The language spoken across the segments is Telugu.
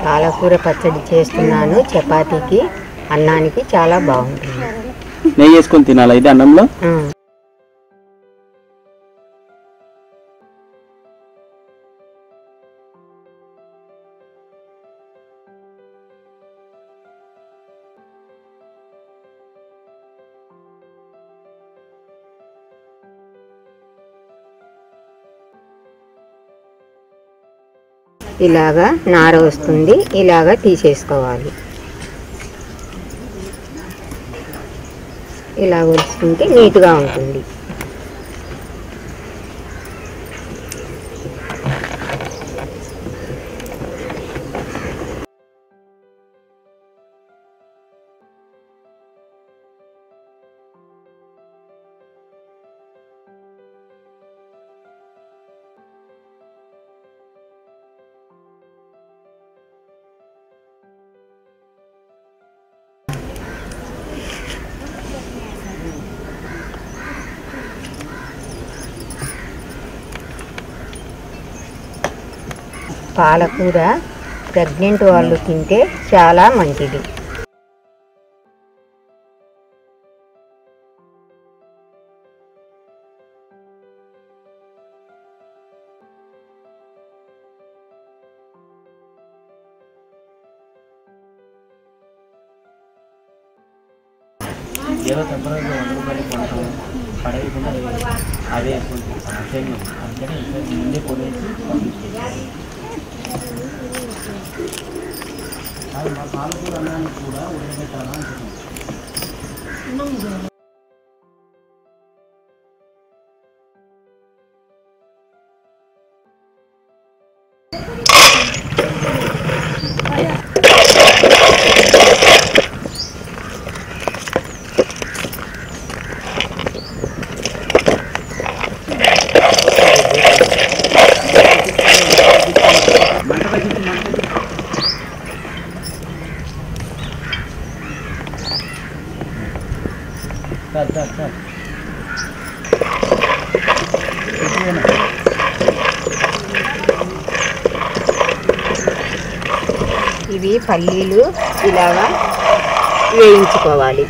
పాలకూర పచ్చడి చేస్తున్నాను చపాతీకి అన్నానికి చాలా బాగుంటుంది నెయ్యి వేసుకొని తినాలా ఇది అన్నంలో ఆ. ఇలాగా నార వస్తుంది ఇలాగా తీసేసుకోవాలి ఇలా వచ్చుకుంటే నీట్గా ఉంటుంది పాలకూర ప్రెగ్నెంట్ వాళ్ళు తింటే చాలా మంచిది ఏదో టెంపరీ వంద రూపాయలు కొంటాం పడేయకుండా అదే కొంచెం అందుకని ముందే కొనేసి అది మా పాలకూర అన్నానికి కూడా ఉడకబెట్టాలా అంటున్నాం మంట తగ్గించి మంట తగ్గించి సార్ సార్ సార్ ఇవి పల్లీలు ఇలాగా వేయించుకోవాలి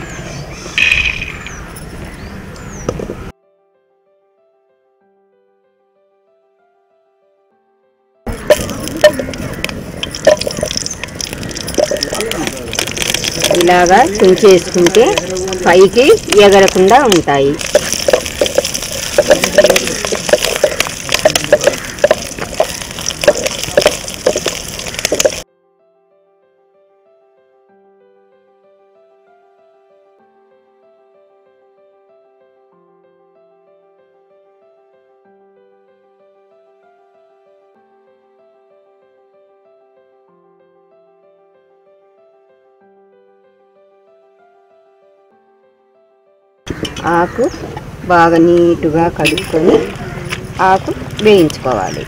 ఇలాగా తుంచేసుకుంటే పైకి ఎగరకుండా ఉంటాయి ఆకు బాగా నీటుగా కడుక్కొని ఆకు వేయించుకోవాలి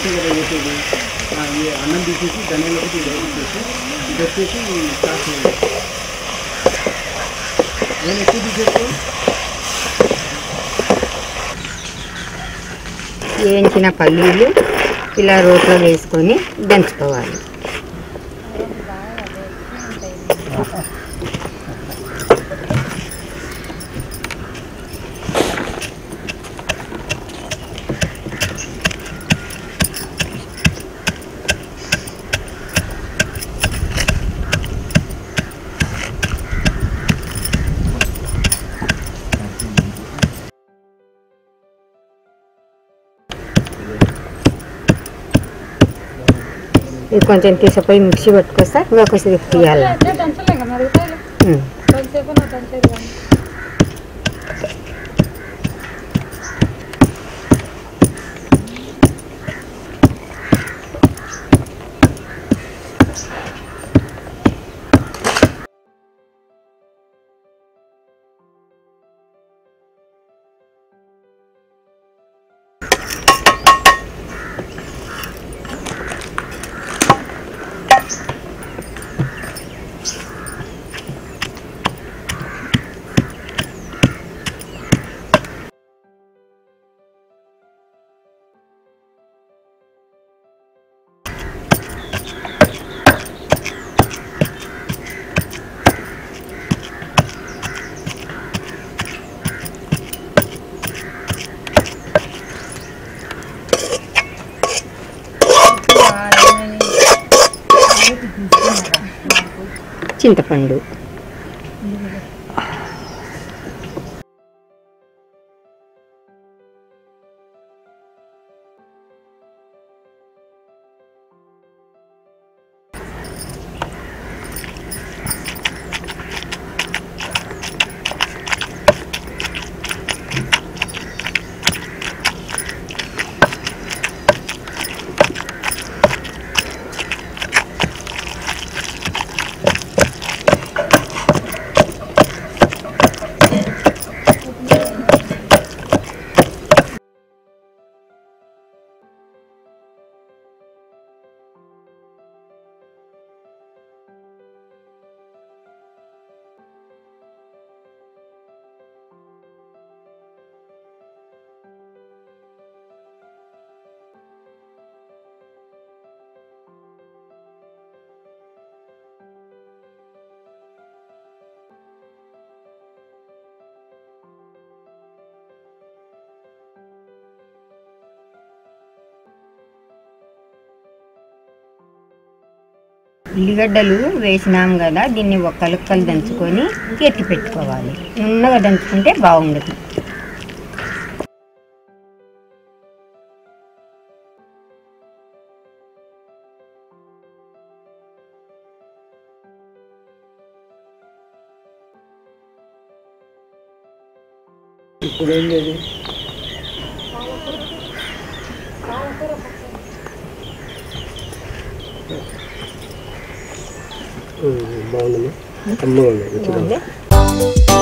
ఒకటే కదా వేసేది ఆ, ఈ అన్నం తీసేసి ధనియాలు ఒకటి ఇది వేసేసి ఇది వచ్చేసి స్టార్ట్ చేయాలి నేను ఎక్కువ తీసేస్తాను వేయించిన పల్లీలు ఇలా రోట్లో వేసుకొని దంచుకోవాలి ఇది కొంచెం తీసిపోయి మిక్సీ పట్టుకొస్తా ఇంకా కొంచెం తీయాలి ఉమ్. చింతపండు ఉల్లిగడ్డలు వేసినాం కదా దీన్ని ఒక్కలుక్కలు దంచుకొని ఎత్తి పెట్టుకోవాలి నున్నగా దంచుకుంటే బాగుండదు ఇప్పుడు ఏం లేదు బాగుందమ్మా అమ్మ బాగుంది.